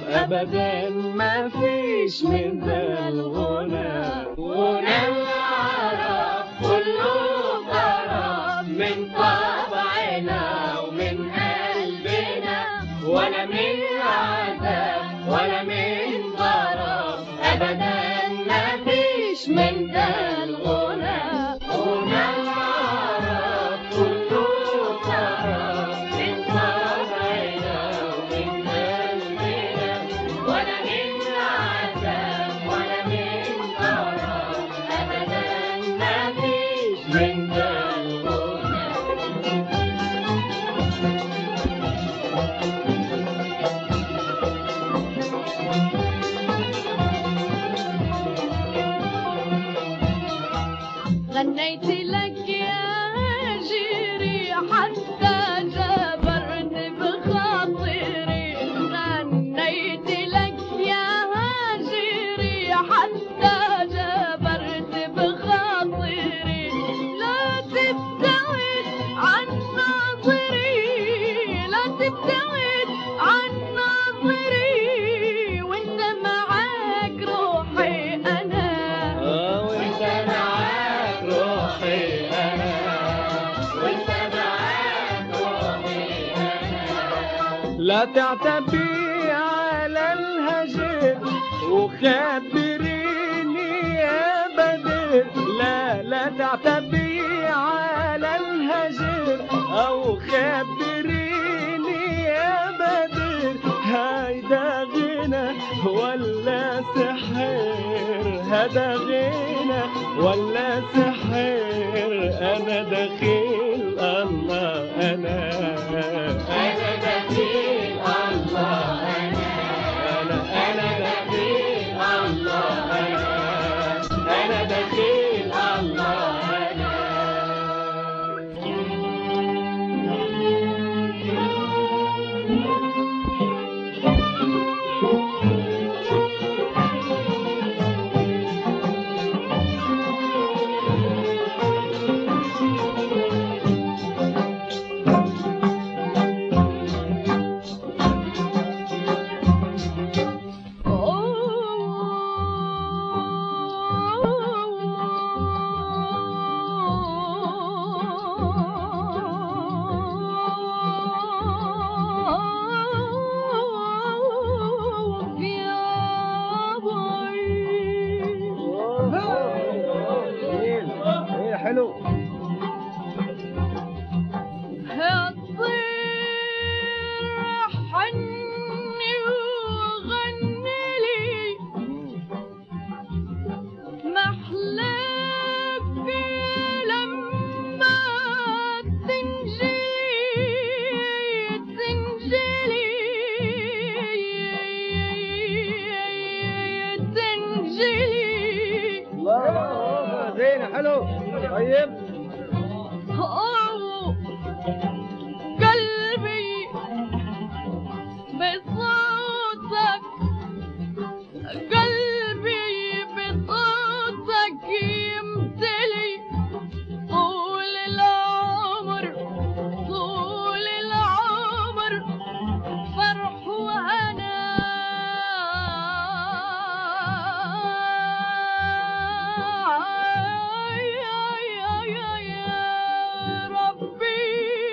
ابدا ما فيش من ذا الغنى غنى العرب كله طرب من طبعنا ومن قلبنا ولا من عذاب ولا من ضرب ابدا ما فيش من ذا الغنى غنى العرب كله طرب من طبعنا ومن قلبنا ولا من عذاب ولا من ضرب ابدا ما فيش من ذا الغنى غنيت لك يا جيري حتى جبرت بخاطري غنيت لك يا جيري حتى جبرت بخاطري لا تبتعد عن ناظري لا تبتعد عن ناظري وانت معاك روحي انا وانت معاك روحي انا وانت معاك روحي انا لا تعتبي على الهجر وخبريني يا بدر لا لا تعتبي على الهجر او خبريني يا بدر هيدا غنى ولا سحر هذا غنى ولا سحر انا دخيل الله انا انا دخيل الله انا انا انا دخيل الله انا انا دخيل الله انا حلو حني وغني لي محلفي لما تنجلي تنجلي تنجلي الله زين حلو طيب أوه، قلبي بصوتك قلبي بصوتك يمتلي طول العمر طول العمر فرح وهنا يا يا يا ربي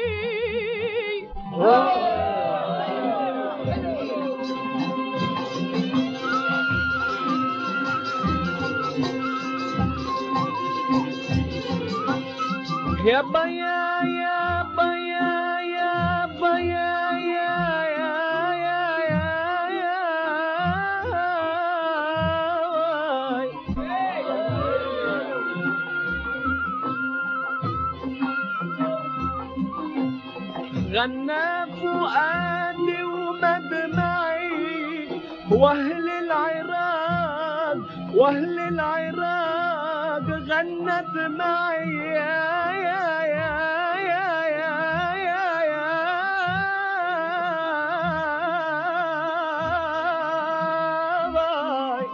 يا بيا يا بيا يا بيا يا يا يا يا غنى فؤادي ومدمعي واهل العراق واهل العراق غنت معي يا يا يا يا يا يا يا باي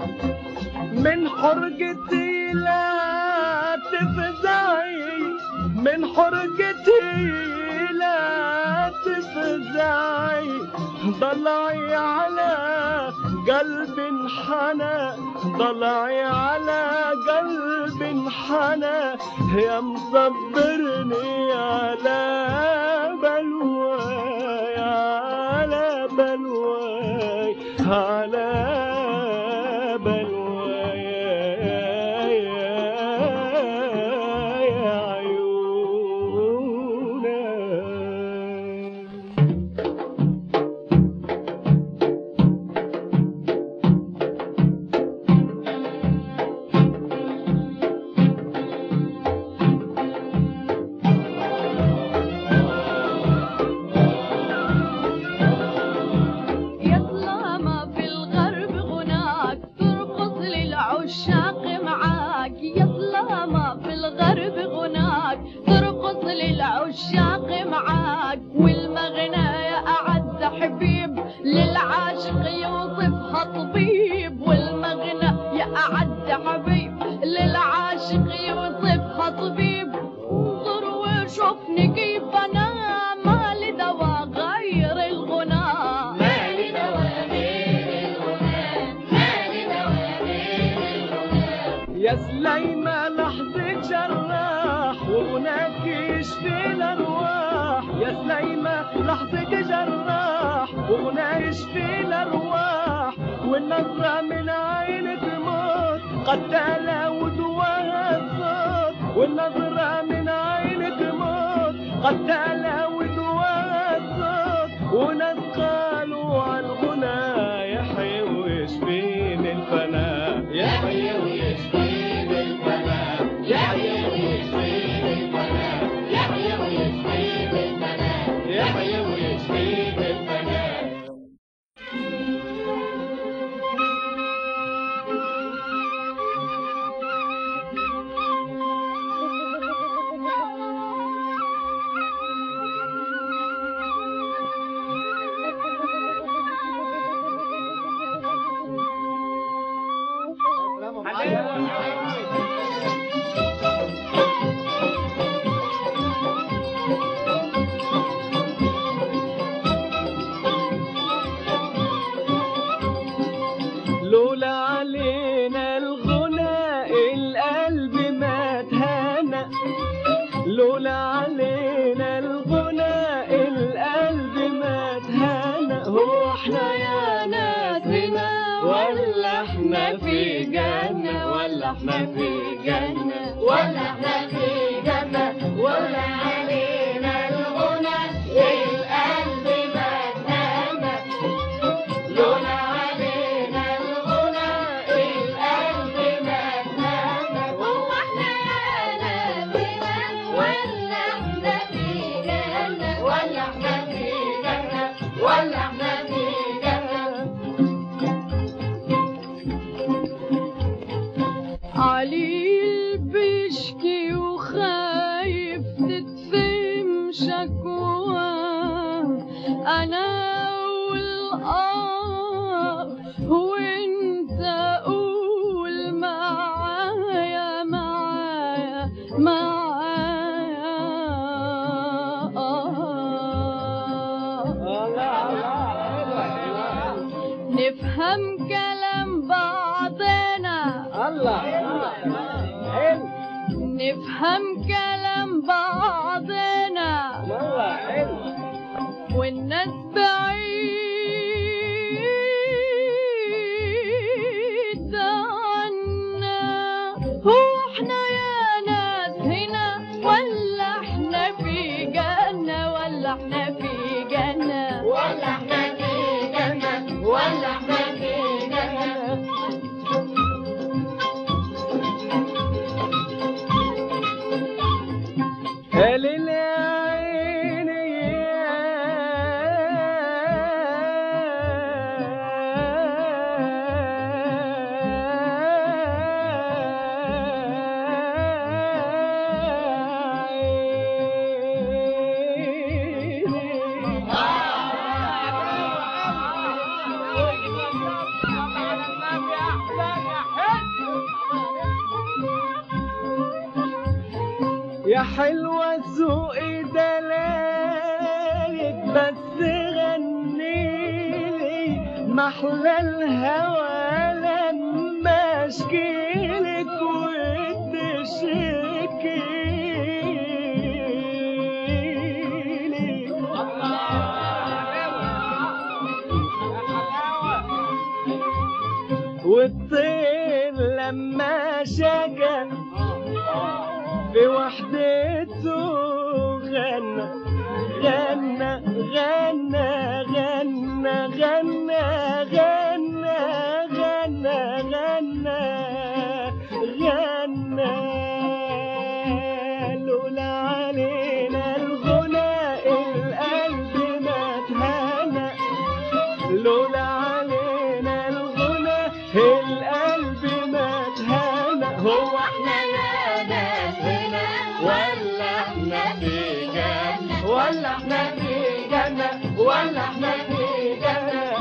من حرقتي لا تفزعي من حرقتي لا تفزعي ضلعي على قلب انحنى ضلعي على قلب انحنى يا مصبرني على بلواي على بلواي على بلواي يا عيوني يطلع ما في الغرب غناك ترقص للعشاق معاك يطلع ما في الغرب غناك ترقص للعشاق معاك والمغنى يا أعز حبيب للعاشق يوصفها طبيب والمغنى يا أعز حبيب للعاشق يوصفها طبيب انظر وشوفني كيف أنا مالي دوا غير الغنى مالي دوا غير الغنى مالي دوا غير الغنى يا سليمة لحظة جراح وهناك يشفي الأرواح يا سليمة لحظة جراح وهناك يشفي الأرواح والنظرة من عين تموت قتالة ودواها الصوت والنظرة من عين تموت قتالة ودواها الصوت وناس قالوا على الغنى يحيي ويشفيني الفناء يحيي ويشفيني الفناء يحيي ويشفيني الفناء يحيي ويشفيني الفناء يحيي ويشفيني الفناء لولا علينا الغنى القلب ما تهنى لولا علينا الغنى القلب ما تهنى هو احنا يا ناس هنا ولا احنا في جنة ولا احنا في جنة ولا احنا في جنة ولا علينا الغنى القلب ما تهنى لولا علينا الغنى القلب ما تهنى هو احنا يا ناسنا ولا احنا في جنة ولا احنا في جنة ولا احنا في جنة عليل بيشكي وخايف تتفهم شكواه انا والآه وانت قول معايا معايا معايا نفهم كلام بعضنا الله حلو نفهم كلام بعضنا والله حلو والناس بعيد عنا هو احنا يا ناس هنا ولا احنا في جنة ولا احنا في جنة ولا احنا في جنة ولا احنا في جنة هلل يا عيني يا يا حلوة ذوقي دلالك بس غنيلي محلى الهوى لما اشكيلك وتشكيلي والطير لما شجع في وحدته غنى غنى غنى غنى غنى غنى غنى غنى غنى لولا علينا الغنى القلب ما تهنى لولا علينا الغنى القلب ما تهنى هو احنا يا ناس هنا ولا احنا في جنة ولا احنا في جنة ولا احنا في جنة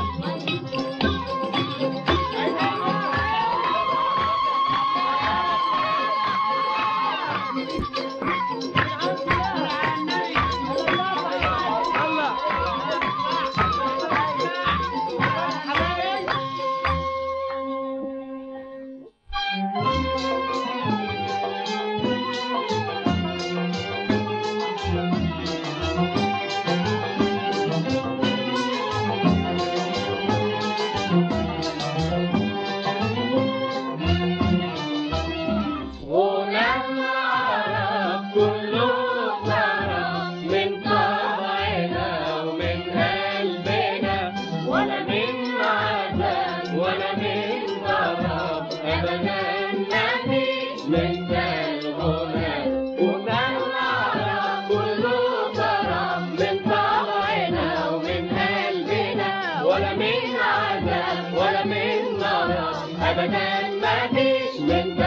غنى العرب كله طرب من طبعنا ومن قلبنا ولا من عذاب ولا من ضرب ابدا مفيش من ده الغنى غنى العرب كله طرب من طبعنا ومن قلبنا ولا من عذاب ولا من ضرب ابدا مفيش من